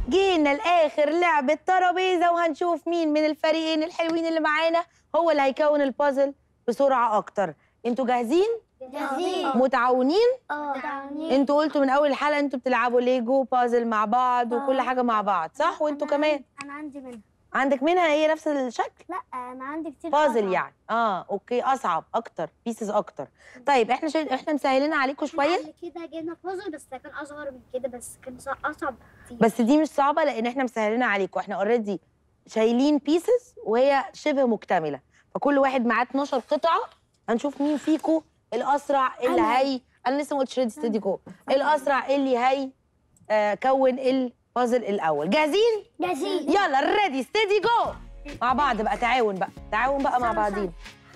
جينا لاخر لعبه ترابيزه وهنشوف مين من الفريقين الحلوين اللي معانا هو اللي هيكون البازل بسرعه اكتر انتوا جاهزين جاهزين متعاونين اه تعاونين انتوا قلتوا من اول الحلقه انتوا بتلعبوا ليجو بازل مع بعض وكل آه. حاجه مع بعض صح وانتوا كمان انا عندي منها عندك منها هي نفس الشكل لا انا عندي كتير بازل أصعب. يعني اه اوكي اصعب اكتر بيسز اكتر طيب احنا شا... احنا مسهلين عليكم شويه قبل كده جينا بازل بس ده كان اصغر من كده بس كان صع- اصعب كتير بس دي مش صعبه لان احنا مسهلينها عليكم احنا اوريدي شايلين بيسز وهي شبه مكتمله فكل واحد معاه 12 قطعه هنشوف مين فيكم الاسرع اللي أنا. هي انا لسه ما قلتش ريدي ستدي جو الاسرع اللي هي آه كون البازل الاول جاهزين جاهزين يلا ريدي ستدي جو مع بعض بقى تعاون بقى تعاون بقى مع بعضينا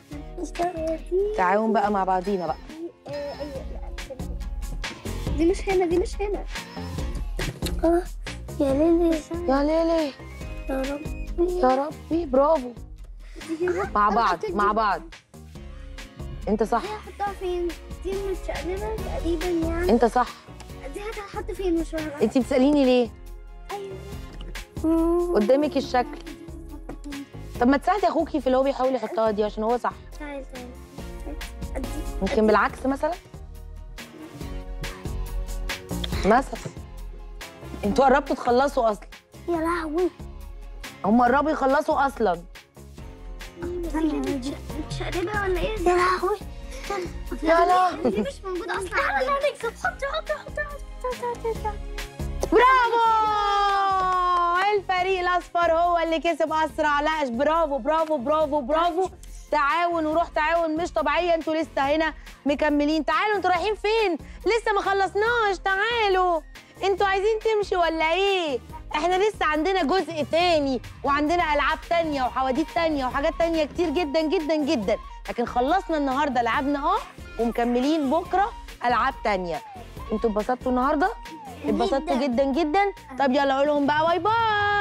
تعاون بقى مع بعضينا بقى دي مش هنا دي مش هنا اه يا ليلي يا ليلي يا رب يا ربي برافو مع بعض مع بعض انت صح دي هحطها فين؟ دي مش شقلبة تقريبا يعني انت صح دي هتحط فين مش عارفة انت بتساليني ليه ايوه قدامك الشكل طب ما تساعدي اخوكي في اللي هو بيحاول يحطها دي عشان هو صح تعال تعال أدي ممكن بالعكس مثلا مثلا انتوا قربتوا تخلصوا اصلا يا لهوي هم قربوا يخلصوا اصلا شقلبة ولا ايه؟ يا لهوي يا لهوي. دي مش موجودة اصلا تعالى نكسب حط حط حط حط برافو الفريق الاصفر هو اللي كسب اسرع لاش برافو برافو برافو برافو تعاون وروح تعاون مش طبيعيه انتوا لسه هنا مكملين تعالوا انتوا رايحين فين لسه ما خلصناش تعالوا انتوا عايزين تمشوا ولا ايه احنا لسه عندنا جزء تاني وعندنا العاب تانية وحواديت تانية وحاجات تانية كتير جدا جدا جدا لكن خلصنا النهارده لعبنا اه ومكملين بكره العاب تانية انتوا اتبسطتوا النهارده اتبسطتوا جدا جدا طب يلا قولهم بقى باي باي